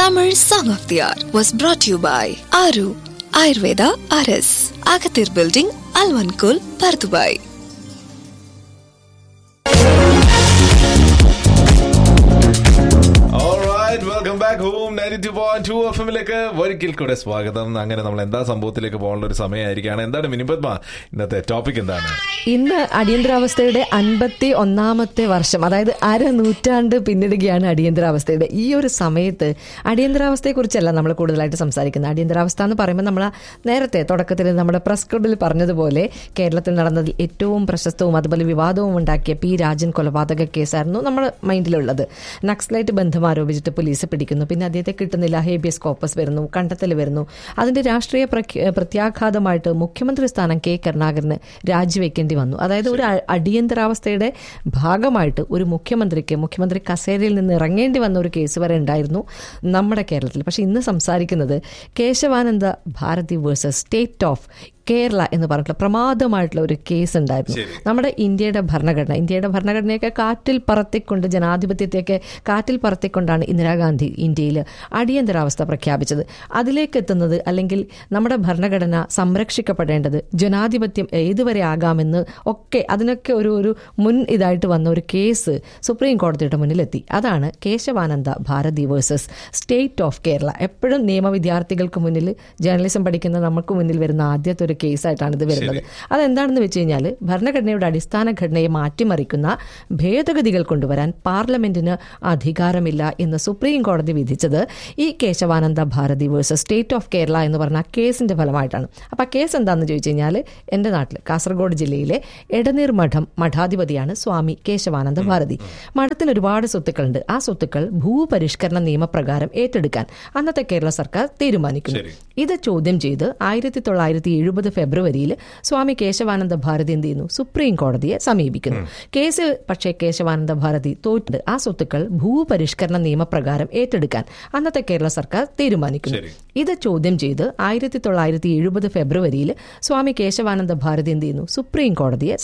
Tamil Song of the Hour was brought to you by Aru Ayurveda RS, Agathir Building, Alvankul, Pardubai. Welcome back home ninety two point two F എമ്മിലേക്ക് ഒരിക്കൽ കൂടെ സ്വാഗതം അങ്ങനെ നമ്മൾ എന്താ സംഭവത്തിലേക്ക് പോകാനുള്ള ഒരു സമയമായിരിക്കുകയാണ് എന്താണ് മിനിപത്മ ഇന്നത്തെ ടോപ്പിക് എന്താണ് ഇന്ന് അടിയന്തരാവസ്ഥയുടെ അൻപത്തി ഒന്നാമത്തെ വർഷം അതായത് അര നൂറ്റാണ്ട് പിന്നിടുകയാണ് അടിയന്തരാവസ്ഥയുടെ ഈ ഒരു സമയത്ത് അടിയന്തരാവസ്ഥയെക്കുറിച്ചല്ല നമ്മൾ കൂടുതലായിട്ട് സംസാരിക്കുന്നത് അടിയന്തരാവസ്ഥ എന്ന് പറയുമ്പോൾ നമ്മൾ നേരത്തെ തുടക്കത്തിൽ നമ്മുടെ പ്രസ് ക്ലബിൽ പറഞ്ഞതുപോലെ കേരളത്തിൽ നടന്നതിൽ ഏറ്റവും പ്രശസ്തവും അതുപോലെ വിവാദവും ഉണ്ടാക്കിയ പി രാജൻ കൊലപാതക കേസായിരുന്നു നമ്മുടെ മൈൻഡിലുള്ളത് നക്സലൈറ്റ് ബന്ധം ആരോപിച്ചിട്ട് പോലീസ് പിടിക്കുന്നു പിന്നെ അദ്ദേഹത്തെ കിട്ടുന്നില്ല ഹേബിയസ് കോപ്പസ് വരുന്നു കണ്ടെത്തൽ വരുന്നു അതിന്റെ രാഷ്ട്രീയ പ്രഖ്യ- പ്രത്യാഘാതമായിട്ട് മുഖ്യമന്ത്രി സ്ഥാനം കെ കരുണാകരന് രാജിവെക്കേണ്ടി വന്നു അതായത് ഒരു അ- അടിയന്തരാവസ്ഥയുടെ ഭാഗമായിട്ട് ഒരു മുഖ്യമന്ത്രിക്ക് മുഖ്യമന്ത്രി കസേരയിൽ നിന്ന് ഇറങ്ങേണ്ടി വന്ന ഒരു കേസ് വരെ ഉണ്ടായിരുന്നു നമ്മുടെ കേരളത്തിൽ പക്ഷെ ഇന്ന് സംസാരിക്കുന്നത് Kesavananda Bharati versus State of Kerala എന്ന് പറഞ്ഞിട്ടുള്ള പ്രമാദമായിട്ടുള്ള ഒരു കേസ് ഉണ്ടായിരുന്നു നമ്മുടെ ഇന്ത്യയുടെ ഭരണഘടന ഇന്ത്യയുടെ ഭരണഘടനയൊക്കെ കാറ്റിൽ പറത്തിക്കൊണ്ട് ജനാധിപത്യത്തെയൊക്കെ കാറ്റിൽ പറത്തിക്കൊണ്ടാണ് ഇന്ദിരാഗാന്ധി ഇന്ത്യയിൽ അടിയന്തരാവസ്ഥ പ്രഖ്യാപിച്ചത് അതിലേക്ക് എത്തുന്നത് അല്ലെങ്കിൽ നമ്മുടെ ഭരണഘടന സംരക്ഷിക്കപ്പെടേണ്ടത് ജനാധിപത്യം ഏതുവരെ ആകാമെന്ന് ഒക്കെ അതിനൊക്കെ ഒരു ഒരു മുൻ ഇതായിട്ട് വന്ന ഒരു കേസ് സുപ്രീം കോടതിയുടെ മുന്നിലെത്തി അതാണ് Kesavananda Bharati versus State of Kerala എപ്പോഴും നിയമ വിദ്യാർത്ഥികൾക്ക് മുന്നിൽ ജേർണലിസം പഠിക്കുന്ന നമുക്ക് മുന്നിൽ വരുന്ന ആദ്യത്തെ ഒരു കേസായിട്ടാണ് ഇത് വരുന്നത് അതെന്താണെന്ന് വെച്ച് കഴിഞ്ഞാൽ ഭരണഘടനയുടെ അടിസ്ഥാന ഘടനയെ മാറ്റിമറിക്കുന്ന ഭേദഗതികൾ കൊണ്ടുവരാൻ പാർലമെന്റിന് അധികാരമില്ല എന്ന് സുപ്രീം കോടതി വിധിച്ചത് ഈ Kesavananda Bharati versus State of Kerala എന്ന് പറഞ്ഞ ആ കേസിന്റെ ഫലമായിട്ടാണ് അപ്പൊ ആ കേസ് എന്താണെന്ന് ചോദിച്ചു കഴിഞ്ഞാൽ എന്റെ നാട്ടിൽ കാസർഗോഡ് ജില്ലയിലെ എടനീർ മഠം മഠാധിപതിയാണ് സ്വാമി കേശവാനന്ദ ഭാരതി മഠത്തിന് ഒരുപാട് സ്വത്തുക്കളുണ്ട് ആ സ്വത്തുക്കൾ ഭൂപരിഷ്കരണ നിയമപ്രകാരം ഏറ്റെടുക്കാൻ അന്നത്തെ കേരള സർക്കാർ തീരുമാനിക്കുന്നു ഇത് ചോദ്യം ചെയ്ത് ആയിരത്തി തൊള്ളായിരത്തി എഴുപത് ഫെബ്രുവരിയിൽ സ്വാമി കേശവാനന്ദ ഭാരതി എന്ത് ചെയ്യുന്നു സുപ്രീം കോടതിയെ സമീപിക്കുന്നു കേസ് പക്ഷേ കേശവാനന്ദ ഭാരതി തോറ്റ് ആ സ്വത്തുക്കൾ ഭൂപരിഷ്കരണ നിയമപ്രകാരം ഏറ്റെടുക്കാൻ അന്നത്തെ കേരള സർക്കാർ തീരുമാനിക്കുന്നു ഇത് ചോദ്യം ചെയ്ത് ആയിരത്തി തൊള്ളായിരത്തി എഴുപത് ഫെബ്രുവരിയിൽ സ്വാമി കേശവാനന്ദ ഭാരതി എന്ത് ചെയ്യുന്നു സുപ്രീം കോടതിയെ